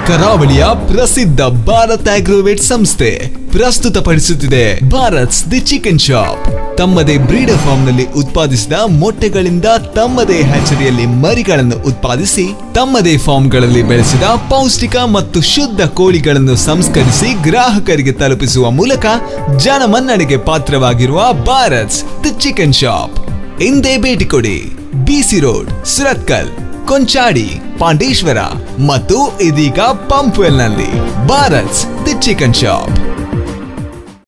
ಕರಾವಳಿಯ ಪ್ರಸಿದ್ಧ ಭಾರತ್ ಆಗ್ರೋವೇಟ್ ಸಂಸ್ಥೆ ಪ್ರಸ್ತುತಪಡಿಸುತ್ತಿದೆ ಭಾರತ್ಸ್ ದಿ ಚಿಕನ್ ಶಾಪ್ ತಮ್ಮದೇ ಬ್ರೀಡರ್ ಫಾರ್ಮ್ ನಲ್ಲಿ ಉತ್ಪಾದಿಸಿದ ಮೊಟ್ಟೆಗಳಿಂದ ತಮ್ಮದೇ ಹ್ಯಾಚರಿಯಲ್ಲಿ ಮರಿಗಳನ್ನು ಉತ್ಪಾದಿಸಿ ತಮ್ಮದೇ ಫಾರ್ಮ್ಗಳಲ್ಲಿ ಬೆಳೆಸಿದ ಪೌಷ್ಟಿಕ ಮತ್ತು ಶುದ್ಧ ಕೋಳಿಗಳನ್ನು ಸಂಸ್ಕರಿಸಿ ಗ್ರಾಹಕರಿಗೆ ತಲುಪಿಸುವ ಮೂಲಕ ಜನಮನ್ನಣೆಗೆ ಪಾತ್ರವಾಗಿರುವ ಭಾರತ್ಸ್ ದಿ ಚಿಕನ್ ಶಾಪ್ ಇಂದೇ ಭೇಟಿ ಕೊಡಿ ಬಿಸಿ ರೋಡ್ ಸುರತ್ಕಲ್ ಕೊಂಚಾಡಿ ಪಾಂಡೇಶ್ವರ ಮತ್ತು ಇದೀಗ ಪಂಪ್ವೆಲ್ ನಲ್ಲಿ ಭಾರತ್ಸ್ ದಿ ಚಿಕನ್ ಶಾಪ್